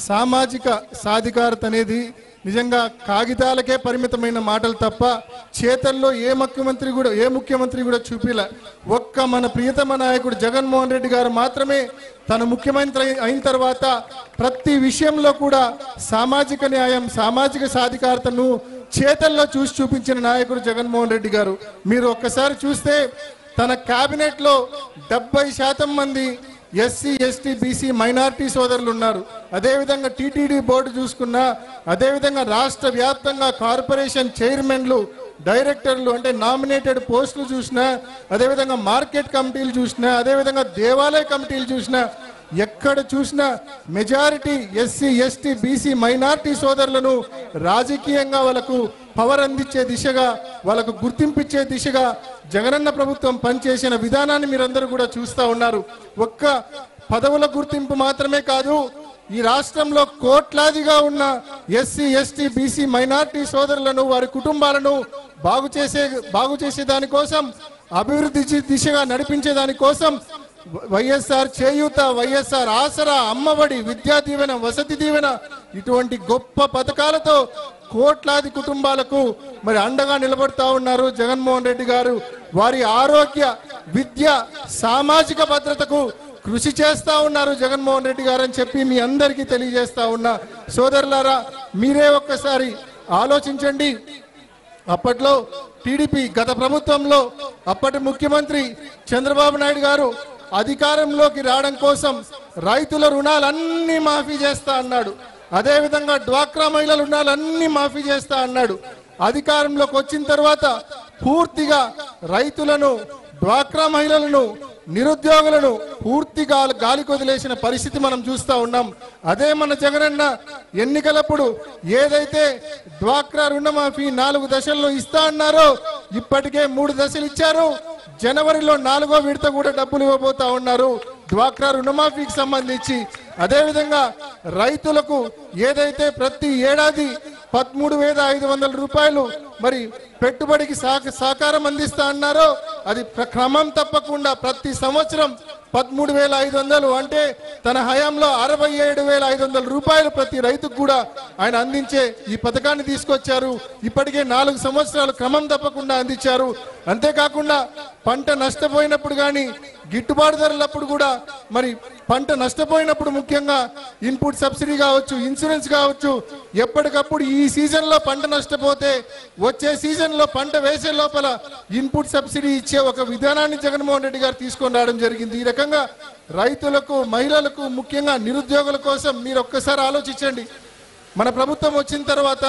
సామాజిక సాధికారత అనేది నిజంగా కాగితాలకే పరిమితమైన మాటలు తప్ప చేతల్లో ఏ ముఖ్యమంత్రి కూడా ఏ ముఖ్యమంత్రి కూడా చూపిలే ఒక్క మన ప్రియతమ నాయకుడు జగన్మోహన్ రెడ్డి గారు మాత్రమే తను ముఖ్యమంత్రి అయిన తర్వాత ప్రతి విషయంలో కూడా సామాజిక న్యాయం సామాజిక సాధికారతను చేతల్లో చూసి చూపించిన నాయకుడు జగన్మోహన్ రెడ్డి గారు మీరు ఒక్కసారి చూస్తే తన కేబినెట్ లో డెబ్బై శాతం మంది ఎస్సీ ఎస్టీ బీసీ మైనారిటీ సోదరులు ఉన్నారు అదేవిధంగా టీటీడీ బోర్డు చూసుకున్నా అదేవిధంగా రాష్ట్ర వ్యాప్తంగా కార్పొరేషన్ చైర్మన్లు డైరెక్టర్లు అంటే నామినేటెడ్ పోస్టులు చూసినా అదేవిధంగా మార్కెట్ కమిటీలు చూసినా అదేవిధంగా దేవాలయ కమిటీలు చూసినా ఎక్కడ చూసినా majority SC ST BC minority సోదరులను రాజకీయంగా వాళ్ళకు పవర్ అందించే దిశగా వాళ్ళకు గుర్తింపిచ్చే దిశగా జగనన్న ప్రభుత్వం పనిచేసిన విధానాన్ని మీరందరూ కూడా చూస్తూ ఉన్నారు ఒక్క పదవుల గుర్తింపు మాత్రమే కాదు ఈ రాష్ట్రంలో కోట్లాదిగా ఉన్న ఎస్సీ ఎస్టీ బీసీ మైనారిటీ సోదరులను వారి కుటుంబాలను బాగు చేసే బాగు చేసే దానికోసం అభివృద్ధి ది- దిశగా నడిపించే దానికోసం వైఎస్ఆర్ చేయూత వైఎస్ఆర్ ఆసరా అమ్మఒడి విద్యా దీవెన వసతి దీవెన ఇటువంటి గొప్ప పథకాలతో కోట్లాది కుటుంబాలకు మరి అండగా నిలబడతా ఉన్నారు జగన్మోహన్ రెడ్డి గారు వారి ఆరోగ్య విద్య సామాజిక భద్రతకు కృషి చేస్తా ఉన్నారు జగన్మోహన్ రెడ్డి గారు అని చెప్పి మీ అందరికీ తెలియజేస్తా ఉన్నా సోదరులారా మీరే ఒక్కసారి ఆలోచించండి అప్పట్లో టీడీపీ గత ప్రభుత్వంలో అప్పటి ముఖ్యమంత్రి చంద్రబాబు నాయుడు గారు అధికారంలోకి రావడం కోసం రైతుల రుణాలన్నీ మాఫీ చేస్తా అన్నాడు అదేవిధంగా డ్వాక్రా మహిళల రుణాలన్నీ మాఫీ చేస్తా అన్నాడు అధికారంలోకి వచ్చిన తర్వాత పూర్తిగా రైతులను డ్వాక్రా మహిళలను నిరుద్యోగులను పూర్తిగా గాలి కొదిలేసిన పరిస్థితి మనం చూస్తా ఉన్నాం అదే మన జగనన్న ఎన్నికలప్పుడు ఏదైతే డ్వాక్రా రుణమాఫీ నాలుగు దశల్లో ఇస్తా అన్నారో ఇప్పటికే మూడు దశలు ఇచ్చారు జనవరిలో నాలుగో విడత కూడా డబ్బులు ఇవ్వబోతా ఉన్నారు డ్వాక్రా రుణమాఫీకి సంబంధించి అదేవిధంగా రైతులకు ఏదైతే ప్రతి ఏడాది పదమూడు వేల ఐదు వందల రూపాయలు మరి పెట్టుబడికి సహక సహకారం అందిస్తా అన్నారో అది ప్ర- క్రమం తప్పకుండా ప్రతి సంవత్సరం పదమూడు వేల ఐదు వందలు అంటే తన హయాంలో అరవై ఏడు వేల ఐదు వందల రూపాయలు ప్రతి రైతుకు కూడా ఆయన అందించే ఈ పథకాన్ని తీసుకొచ్చారు ఇప్పటికే నాలుగు సంవత్సరాలు క్రమం తప్పకుండా అందించారు అంతేకాకుండా పంట నష్టపోయినప్పుడు కానీ గిట్టుబాటు ధరలప్పుడు కూడా మరి పంట నష్టపోయినప్పుడు ముఖ్యంగా ఇన్పుట్ సబ్సిడీ కావచ్చు ఇన్సూరెన్స్ కావచ్చు ఎప్పటికప్పుడు ఈ సీజన్ లో పంట నష్టపోతే వచ్చే సీజన్ లో పంట వేసే లోపల ఇన్పుట్ సబ్సిడీ ఇచ్చే ఒక విధానాన్ని జగన్మోహన్ రెడ్డి గారు తీసుకొని రావడం జరిగింది ఈ రకంగా రైతులకు మహిళలకు ముఖ్యంగా నిరుద్యోగుల కోసం మీరు ఒక్కసారి ఆలోచించండి మన ప్రభుత్వం వచ్చిన తర్వాత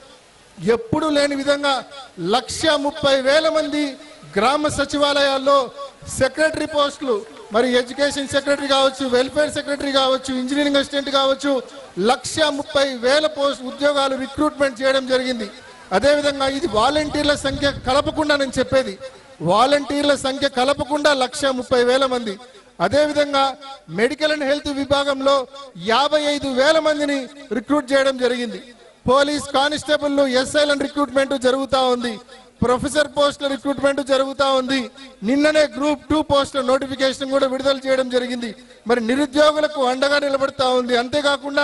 ఎప్పుడు లేని విధంగా లక్ష ముప్పై వేల మంది గ్రామ సచివాలయాల్లో సెక్రటరీ పోస్టులు మరి ఎడ్యుకేషన్ సెక్రటరీ కావచ్చు వెల్ఫేర్ సెక్రటరీ కావచ్చు ఇంజనీరింగ్ అసిస్టెంట్ కావచ్చు లక్ష ముప్పై వేల పోస్ట్ ఉద్యోగాలు రిక్రూట్మెంట్ చేయడం జరిగింది అదేవిధంగా ఇది వాలంటీర్ల సంఖ్య కలపకుండా నేను చెప్పేది వాలంటీర్ల సంఖ్య కలపకుండా లక్ష ముప్పై వేల మంది అదేవిధంగా మెడికల్ అండ్ హెల్త్ విభాగంలో యాభై ఐదు వేల మందిని రిక్రూట్ చేయడం జరిగింది పోలీస్ కానిస్టేబుల్ ఎస్ఐల రిక్రూట్మెంట్ జరుగుతా ఉంది ప్రొఫెసర్ పోస్టుల రిక్రూట్మెంట్ జరుగుతా ఉంది నిన్ననే గ్రూప్ టూ పోస్టుల నోటిఫికేషన్ కూడా విడుదల చేయడం జరిగింది మరి నిరుద్యోగులకు అండగా నిలబడతా ఉంది అంతేకాకుండా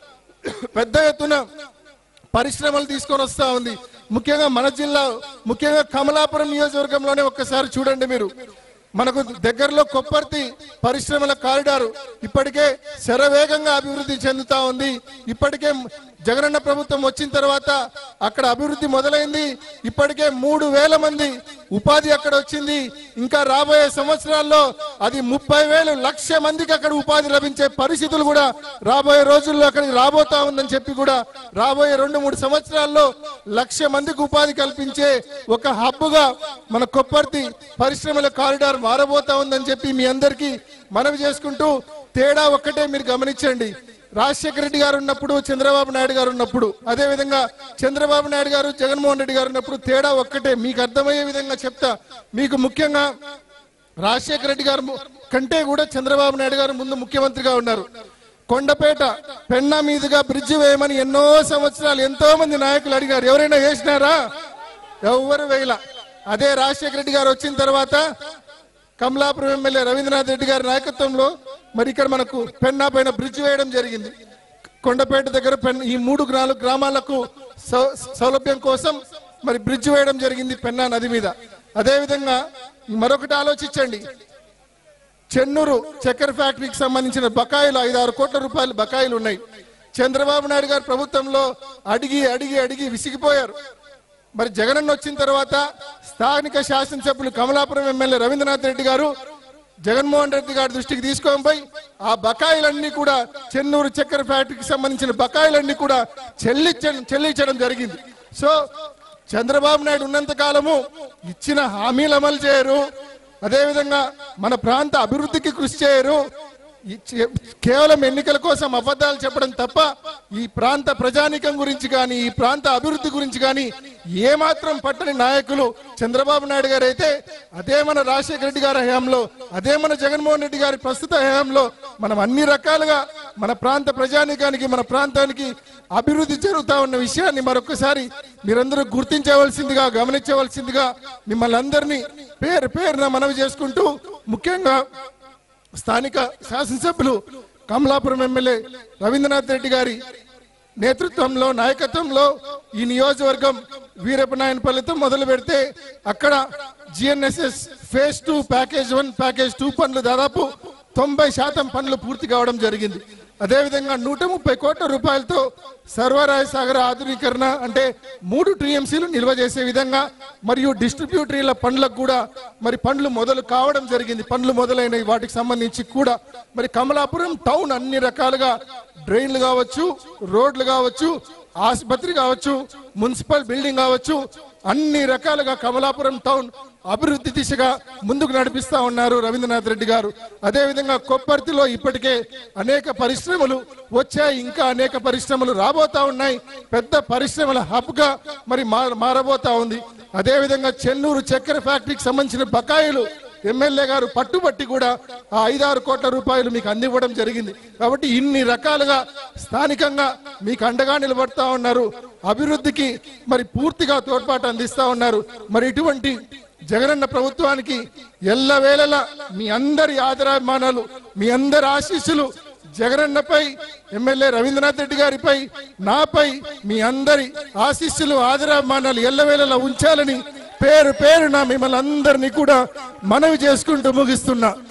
పెద్ద ఎత్తున పరిశ్రమలు తీసుకొని వస్తా ఉంది ముఖ్యంగా మన జిల్లా ముఖ్యంగా కమలాపురం నియోజకవర్గంలోనే ఒక్కసారి చూడండి మీరు మనకు దగ్గరలో కొప్పర్తి పరిశ్రమల కారిడారు ఇప్పటికే శరవేగంగా అభివృద్ధి చెందుతా ఉంది ఇప్పటికే జగనన్న ప్రభుత్వం వచ్చిన తర్వాత అక్కడ అభివృద్ధి మొదలైంది ఇప్పటికే మూడు వేల మంది ఉపాధి అక్కడ వచ్చింది ఇంకా రాబోయే సంవత్సరాల్లో అది ముప్పై వేలు లక్ష మందికి అక్కడ ఉపాధి లభించే పరిస్థితులు కూడా రాబోయే రోజుల్లో అక్కడికి రాబోతా ఉందని చెప్పి కూడా రాబోయే రెండు మూడు సంవత్సరాల్లో లక్ష మందికి ఉపాధి కల్పించే ఒక హబ్బుగా మన కొప్పర్తి పరిశ్రమల కారిడార్ మారబోతా ఉందని చెప్పి మీ అందరికీ మనవి చేసుకుంటూ తేడా ఒక్కటే మీరు గమనించండి రాజశేఖర రెడ్డి గారు ఉన్నప్పుడు చంద్రబాబు నాయుడు గారు ఉన్నప్పుడు అదే విధంగా చంద్రబాబు నాయుడు గారు జగన్మోహన్ రెడ్డి గారు ఉన్నప్పుడు తేడా ఒక్కటే మీకు అర్థమయ్యే విధంగా చెప్తా మీకు ముఖ్యంగా రాజశేఖర రెడ్డి గారు ము- కంటే కూడా చంద్రబాబు నాయుడు గారు ముందు ముఖ్యమంత్రిగా ఉన్నారు కొండపేట పెన్నా మీదుగా బ్రిడ్జి వేయమని ఎన్నో సంవత్సరాలు ఎంతో మంది నాయకులు అడిగారు ఎవరైనా వేసినారా ఎవరు వేయల అదే రాజశేఖర రెడ్డి గారు వచ్చిన తర్వాత కమలాపురం ఎమ్మెల్యే రవీంద్రనాథ్ రెడ్డి గారి నాయకత్వంలో మరి ఇక్కడ మనకు పెన్నా పైన బ్రిడ్జ్ వేయడం జరిగింది కొండపేట దగ్గర పెన్ ఈ మూడు నాలుగు గ్రామాలకు సౌ- సౌలభ్యం కోసం మరి బ్రిడ్జ్ వేయడం జరిగింది పెన్నా నది మీద అదేవిధంగా మరొకటి ఆలోచించండి చెన్నూరు చక్కెర ఫ్యాక్టరీకి సంబంధించిన బకాయిలు ఐదారు కోట్ల రూపాయల బకాయిలు ఉన్నాయి చంద్రబాబు నాయుడు గారు ప్రభుత్వంలో అడిగి అడిగి అడిగి విసిగిపోయారు మరి జగనన్న వచ్చిన తర్వాత స్థానిక శాసనసభ్యులు కమలాపురం ఎమ్మెల్యే రవీంద్రనాథ్ రెడ్డి గారు జగన్మోహన్ రెడ్డి గారి దృష్టికి తీసుకొని పోయి ఆ బకాయిలన్నీ కూడా చెన్నూరు చక్కెర ఫ్యాక్టరీకి సంబంధించిన బకాయిలన్నీ కూడా చెల్లించడం చెల్లించడం జరిగింది సో చంద్రబాబు నాయుడు ఉన్నంత కాలము ఇచ్చిన హామీలు అమలు చేయరు అదేవిధంగా మన ప్రాంత అభివృద్ధికి కృషి చేయరు ఈ చే- కేవలం ఎన్నికల కోసం అబద్ధాలు చెప్పడం తప్ప ఈ ప్రాంత ప్రజానికం గురించి కానీ ఈ ప్రాంత అభివృద్ధి గురించి కానీ ఏమాత్రం పట్టని నాయకులు చంద్రబాబు నాయుడు గారు అయితే అదే మన రాజశేఖర రెడ్డి గారి హయాంలో అదే మన జగన్మోహన్ రెడ్డి గారి ప్రస్తుత హయాంలో మనం అన్ని రకాలుగా మన ప్రాంత ప్రజానికానికి మన ప్రాంతానికి అభివృద్ధి జరుగుతా ఉన్న విషయాన్ని మరొకసారి మీరందరూ గుర్తించవలసిందిగా గమనించవలసిందిగా మిమ్మల్ని అందరినీ పేరు పేరున మనవి చేసుకుంటూ ముఖ్యంగా స్థానిక శాసనసభ్యులు కమలాపురం ఎమ్మెల్యే రవీంద్రనాథ్ రెడ్డి గారి నేతృత్వంలో నాయకత్వంలో ఈ నియోజకవర్గం వీరపనాయనపల్లితో మొదలు పెడితే అక్కడ GNSS phase two package one package two పనులు దాదాపు తొంభై శాతం పనులు పూర్తి కావడం జరిగింది అదేవిధంగా నూట ముప్పై కోట్ల రూపాయలతో సర్వరాయ సాగర ఆధునీకరణ అంటే మూడు టీఎంసీలు నిల్వ చేసే విధంగా మరియు డిస్ట్రిబ్యూటరీల పనులకు కూడా మరి పనులు మొదలు కావడం జరిగింది పనులు మొదలైనవి వాటికి సంబంధించి కూడా మరి కమలాపురం టౌన్ అన్ని రకాలుగా డ్రైన్లు కావచ్చు రోడ్లు కావచ్చు ఆసుపత్రి కావచ్చు మున్సిపల్ బిల్డింగ్ కావచ్చు అన్ని రకాలుగా కమలాపురం టౌన్ అభివృద్ధి దిశగా ముందుకు నడిపిస్తా ఉన్నారు రవీంద్రనాథ్ రెడ్డి గారు అదేవిధంగా కొప్పర్తిలో ఇప్పటికే అనేక పరిశ్రమలు వచ్చాయి ఇంకా అనేక పరిశ్రమలు రాబోతా ఉన్నాయి పెద్ద పరిశ్రమల హబ్ గా మరి మార- మారబోతా ఉంది అదేవిధంగా చెన్నూరు చక్కెర ఫ్యాక్టరీకి సంబంధించిన బకాయిలు ఎమ్మెల్యే గారు పట్టుబట్టి కూడా ఆ ఐదారు కోట్ల రూపాయలు మీకు అందివ్వడం జరిగింది కాబట్టి ఇన్ని రకాలుగా స్థానికంగా మీకు అండగా నిలబడతా ఉన్నారు అభివృద్ధికి మరి పూర్తిగా తోడ్పాటు అందిస్తా ఉన్నారు మరి ఇటువంటి జగనన్న ప్రభుత్వానికి ఎల్లవేళలా మీ అందరి ఆదరాభిమానాలు మీ అందరి ఆశీస్సులు జగనన్నపై ఎమ్మెల్యే రవీంద్రనాథ్ రెడ్డి గారిపై నాపై మీ అందరి ఆశీస్సులు ఆదరాభిమానాలు ఎల్లవేళలా ఉంచాలని పేరు పేరున మిమ్మల్ని అందరినీ కూడా మనవి చేసుకుంటూ ముగిస్తున్నా